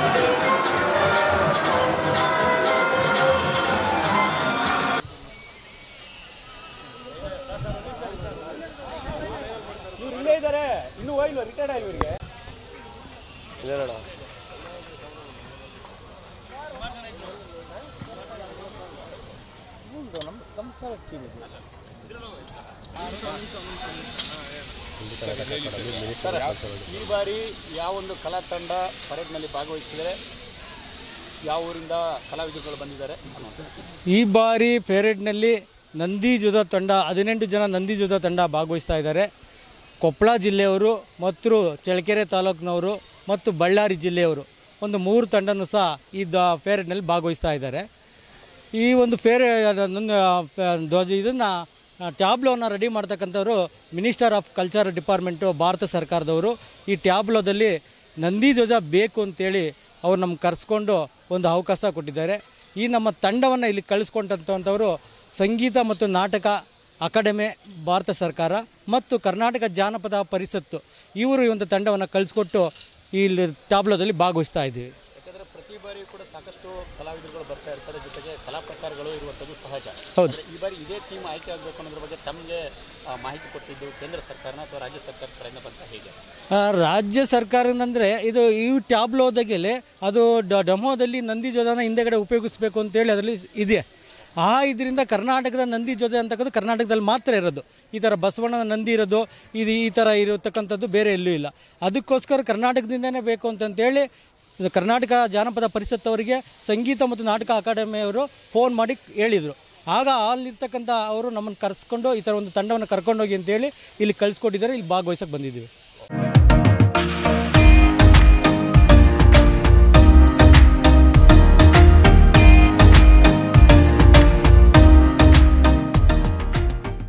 ಇವ್ರು ಇಲ್ಲೇ ಇದ್ದಾರೆ ಇನ್ನೂ ಹೋಗಿಲ್ವ ರಿಟೈರ್ಡ್ ಆಗಿ ಇವರಿಗೆ ಸರ್ ಈ ಬಾರಿ ಯಾವೊಂದು ಕಲಾ ತಂಡ ಪರೇಡ್ನಲ್ಲಿ ಭಾಗವಹಿಸಿದರೆ ಯಾವ ಊರಿಂದ ಕಲಾವಿದರುಗಳು ಬಂದಿದ್ದಾರೆ ಈ ಬಾರಿ ಪೇರೇಡ್ನಲ್ಲಿ ನಂದಿ ಜುದ ತಂಡ ಹದಿನೆಂಟು ಜನ ನಂದಿ ಜುದ ತಂಡ ಭಾಗವಹಿಸ್ತಾ ಇದ್ದಾರೆ ಕೊಪ್ಪಳ ಜಿಲ್ಲೆಯವರು ಮತ್ತು ಚಳ್ಳಕೆರೆ ತಾಲೂಕಿನವರು ಮತ್ತು ಬಳ್ಳಾರಿ ಜಿಲ್ಲೆಯವರು ಒಂದು ಮೂರು ತಂಡನೂ ಸಹ ಈ ದ ಪೇರೇಡ್ನಲ್ಲಿ ಭಾಗವಹಿಸ್ತಾ ಇದ್ದಾರೆ ಈ ಒಂದು ಫೇರ್ ನನ್ನ ಧ್ವಜ ಇದನ್ನು ಟ್ಯಾಬ್ಲೋನ ರೆಡಿ ಮಾಡ್ತಕ್ಕಂಥವ್ರು minister of culture department Bharat ಸರ್ಕಾರದವರು ಈ ಟ್ಯಾಬ್ಲೋದಲ್ಲಿ ನಂದಿ ಧ್ವಜ ಬೇಕು ಅಂತೇಳಿ ಅವ್ರು ನಮ್ಗೆ ಕರೆಸ್ಕೊಂಡು ಒಂದು ಅವಕಾಶ ಕೊಟ್ಟಿದ್ದಾರೆ ಈ ನಮ್ಮ ತಂಡವನ್ನು ಇಲ್ಲಿ ಕಳಿಸ್ಕೊಂಡಂಥವ್ರು ಸಂಗೀತ ಮತ್ತು ನಾಟಕ ಅಕಾಡೆಮಿ ಭಾರತ ಸರ್ಕಾರ ಮತ್ತು ಕರ್ನಾಟಕ ಜಾನಪದ ಪರಿಷತ್ತು ಇವರು ಈ ಒಂದು ತಂಡವನ್ನು ಕಳಿಸ್ಕೊಟ್ಟು ಇಲ್ಲಿ ಟ್ಯಾಬ್ಲೋದಲ್ಲಿ ಭಾಗವಹಿಸ್ತಾ ಇದ್ದೀವಿ ಯಾಕಂದರೆ ಪ್ರತಿ ಬಾರಿ ಕೂಡ ಸಾಕಷ್ಟು ಕಲಾವಿದರುಗಳು ಬರ್ತಾ ಇರ್ತಾರೆ ಜೊತೆಗೆ ಕಲಾ ಪ್ರಕಾರಗಳು ಇರುವಂಥದ್ದು ಸಹಜ ಹೌದು. ಆದ್ರೆ ಈ ಬಾರಿ ಇದೇ ಟೀಮ್ ಆಯ್ಕೆ ಆಗಬೇಕು ಅನ್ನೋದ್ರ ಬಗ್ಗೆ ತಮಗೆ ಆ, ಮಾಹಿತಿ ಕೊಟ್ಟಿದ್ದು ಕೇಂದ್ರ ಸರ್ಕಾರನ ಅಥವಾ ರಾಜ್ಯ ಸರ್ಕಾರ ಕಡೆಯಿಂದ ಬಂತ ಹೇಗೆ ಆ, ರಾಜ್ಯ ಸರ್ಕಾರದಂದರೆ ಇದು ಈ ಟ್ಯಾಬ್ಲೋದಾಗೆಲೆ ಅದು ಡ- ಡೆಮೋದಲ್ಲಿ ನಂದಿ ಜೋದನ ಹಿಂದೆಗಡೆ ಉಪಯೋಗಿಸ್ಬೇಕು ಅಂತೇಳಿ ಅದರಲ್ಲಿ ಇದೆ ಆ ಇದರಿಂದ ಕರ್ನಾಟಕದ ನಂದಿ ಜೊತೆ ಅಂತಕ್ಕಂಥ ಕರ್ನಾಟಕದಲ್ಲಿ ಮಾತ್ರ ಇರೋದು ಈ ಥರ ಬಸವಣ್ಣನ ನಂದಿ ಇರೋದು ಇದು ಈ ಥರ ಇರತಕ್ಕಂಥದ್ದು ಬೇರೆ ಎಲ್ಲೂ ಇಲ್ಲ ಅದಕ್ಕೋಸ್ಕರ ಕರ್ನಾಟಕದಿಂದನೇ ಬೇಕು ಅಂತಂತೇಳಿ ಸ- ಕರ್ನಾಟಕ ಜಾನಪದ ಪರಿಷತ್ತವರಿಗೆ ಸಂಗೀತ ಮತ್ತು ನಾಟಕ ಅಕಾಡೆಮಿಯವರು ಫೋನ್ ಮಾಡಿ ಹೇಳಿದರು ಆಗ ಅಲ್ಲಿರ್ತಕ್ಕಂಥ ಅವರು ನಮ್ಮನ್ನು ಕರೆಸ್ಕೊಂಡು ಈ ಥರ ಒಂದು ತಂಡವನ್ನು ಕರ್ಕೊಂಡೋಗಿ ಅಂತೇಳಿ ಇಲ್ಲಿ ಕಳಿಸ್ಕೊಟ್ಟಿದ್ದಾರೆ ಇಲ್ಲಿ ಭಾಗವಹಿಸಕ್ಕೆ ಬಂದಿದ್ದೀವಿ